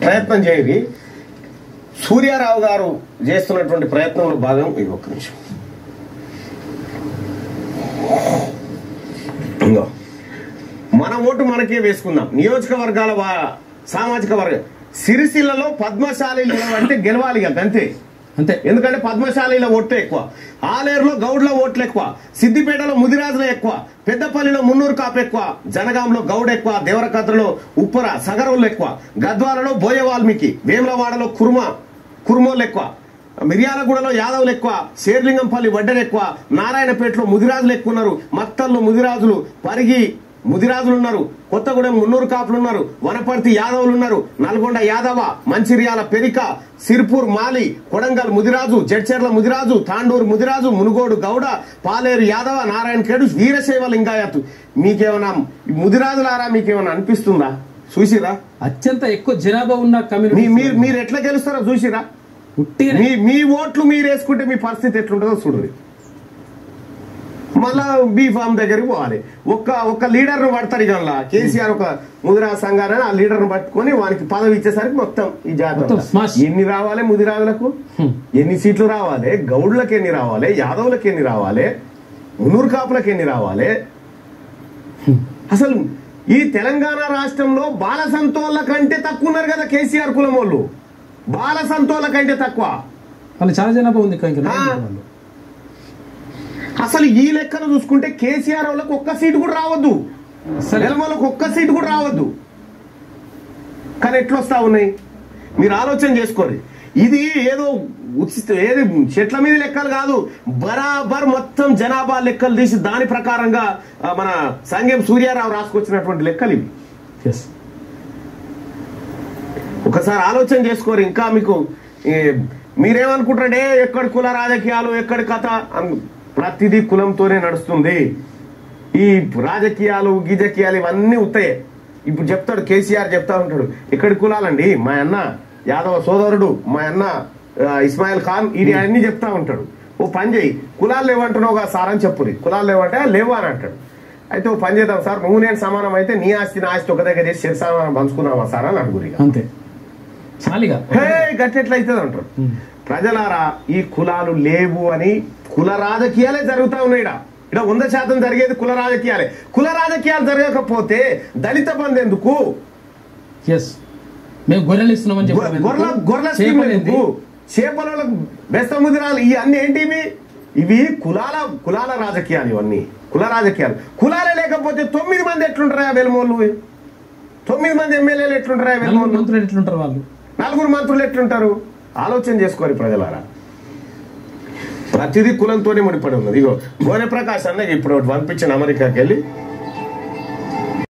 ప్రయత్నం చేయండి సూర్యారావు గారు చేస్తున్నటువంటి ప్రయత్నంలో భాగం ఇది ఒక్క నిమిషం ఇంగో మన ఓటు మనకే వేసుకుందాం నియోజకవర్గాల వా- సామాజిక వర్గ సిరిసిల్లలో పద్మశాలి అంటే గెలవాలి కదా అంతే అంతే ఎందుకంటే పద్మశాలిలో ఓట్లు ఎక్కువ ఆలేరులో గౌడ్ల ఓట్లు ఎక్కువ సిద్దిపేటలో ముదిరాజులు ఎక్కువ పెద్దపల్లిలో మున్నూరు కాపు ఎక్కువ జనగాంలో గౌడ్ ఎక్కువ దేవరకథలో ఉప్పర సగరోళ్ళు ఎక్కువ గద్వాలలో బోయ వాల్మీకి వేములవాడలో కుర్మ కుర్మోళ్ళు ఎక్కువ మిర్యాలగూడలో యాదవులు ఎక్కువ శేర్లింగంపల్లి వడ్డెలు ఎక్కువ నారాయణపేటలో ముదిరాజులు ఎక్కువ ఉన్నారు మత్తల్లో ముదిరాజులు పరిగి ముదిరాజులు ఉన్నారు కొత్తగూడెం మున్నూరు కాపులు ఉన్నారు వనపర్తి యాదవులు ఉన్నారు నల్గొండ యాదవ మంచిర్యాల పెరిక సిర్పూర్ మాలి కొడంగల్ ముదిరాజు జడ్చెర్ల ముదిరాజు తాండూరు ముదిరాజు మునుగోడు గౌడ పాలేరు యాదవ నారాయణ ఖేడు వీరశైవ లింగాయత్ మీకేమైనా ఈ ముదిరాజులారా మీకేమైనా అనిపిస్తుందా చూసిరా అత్యంత ఎక్కువ జనాభా ఉన్న మీ కమ్యూనిటీ మీరు మీరు ఎట్లా గెలుస్తారో చూసిరా ఉట్టిగానే మీ మీ ఓట్లు మీరు వేసుకుంటే మీ పరిస్థితి ఎట్లుంటుందో చూడండి మళ్ళా బీ ఫామ్ దగ్గరికి పోవాలి ఒక్క ఒక్క లీడర్ను పడతారు ఇక అందులో. కేసీఆర్ ఒక ముదిరా సంఘాన్ని ఆ లీడర్ను పట్టుకొని వానికి పదవి ఇచ్చేసరికి మొత్తం ఈ మొత్తం జాతర smash. ఎన్ని రావాలి ముదిరాజులకు హ్మ్. ఎన్ని సీట్లు రావాలి గౌడ్లకు ఎన్ని రావాలి యాదవులకు ఎన్ని రావాలి మున్నూరు కాపులకు ఎన్ని రావాలి అసలు ఈ తెలంగాణ రాష్ట్రంలో బాల సంతోళ్ళ కంటే తక్కువ ఉన్నారు కదా కేసీఆర్ కులం వాళ్ళు బాల సంతోళ్ళ కంటే తక్కువ వాళ్ళు చాలా జనాభా ఉంది ఇంకా ఇంకా ఆ. వాళ్ళు. అసలు ఈ లెక్కను చూసుకుంటే కేసీఆర్ వాళ్ళకి ఒక్క సీటు కూడా రావద్దు అసలు నెలమలకు ఒక్క సీటు కూడా రావద్దు కానీ ఎట్లా వస్తా ఉన్నాయి మీరు ఆలోచన చేసుకోండి ఇది ఏదో ఉచిత ఏది చెట్ల మీద లెక్కలు కాదు బరాబర్ మొత్తం జనాభా లెక్కలు తీసి దాని ప్రకారంగా ఆ, మన సంగం సూర్యారావు రాసుకొచ్చినటువంటి లెక్కలు ఇవి Yes. ఒకసారి ఆలోచన చేసుకోరు ఇంకా మీకు ఏ, మీరేమనుకుంటారంటే ఎక్కడి కుల రాజకీయాలు ఎక్కడి కథ అన్- ప్రతిదీ కులంతోనే నడుస్తుంది ఈ రాజకీయాలు గిజకీయాలు ఇవన్నీ ఉత్తాయి ఇప్పుడు చెప్తాడు కేసీఆర్ చెప్తా ఉంటాడు ఎక్కడి కులాలండి మా అన్న యాదవ సోదరుడు మా అన్న ఆ, ఇస్మాయిల్ ఖాన్ ఇది అన్ని చెప్తా ఉంటాడు ఓ పని చేయి కులాలు లేవంటున్నావు కదా సార్ అని చెప్పురి కులాలు లేవంటే "ఆ, లేవు అని అంటాడు అయితే ఓ పని చేద్దాం సార్ నువ్వు నేను సమానం అయితే నీ ఆస్తి నా ఆస్తి ఒక దగ్గర చేసి శరి సమానం పంచుకుందామా సార్ అని అడుగురు ఇక. అంతే చాలిగా హే గట్టెట్లయితుంది అంటారు ప్రజలారా ఈ కులాలు లేవు అని కుల రాజకీయాలే జరుగుతా ఉన్నాయి ఇక్కడ ఇక్కడ వంద శాతం జరిగేది కుల రాజకీయాలే కుల రాజకీయాలు జరగకపోతే దళిత బంధు ఎందుకు ఎస్ మేము గొర్రెలు ఇస్తున్నామని గొ- చెప్పడం గొర్రెల ఎందుకు? గొర్రెల స్కీమ్ చేపలు ఎందుకు ఏంది? చేపలకు బెస్త ముదిరాలు ఈ అన్ని ఏంటి ఇవి ఇవి కులాల కులాల రాజకీయాలు ఇవన్నీ కుల రాజకీయాలు కులాలే లేకపోతే తొమ్మిది మంది ఎట్లుంటారా వెలుమోళ్ళు తొమ్మిది మంది ఎమ్మెల్యేలు ఎట్లుంటారా నలుగురు వెలుమోళ్ళు మంత్రులు ఎట్లుంటారు వాళ్ళు నలుగురు మంత్రులు ఎట్లుంటారు ఆలోచన చేసుకోరు ప్రజలారా ప్రతిదీ కులంతోనే ముడిపడి ఉన్నది ఇగో గోనె ప్రకాష్ అన్న ఇప్పుడు ఒకటి పంపించిన అమెరికాకి వెళ్ళి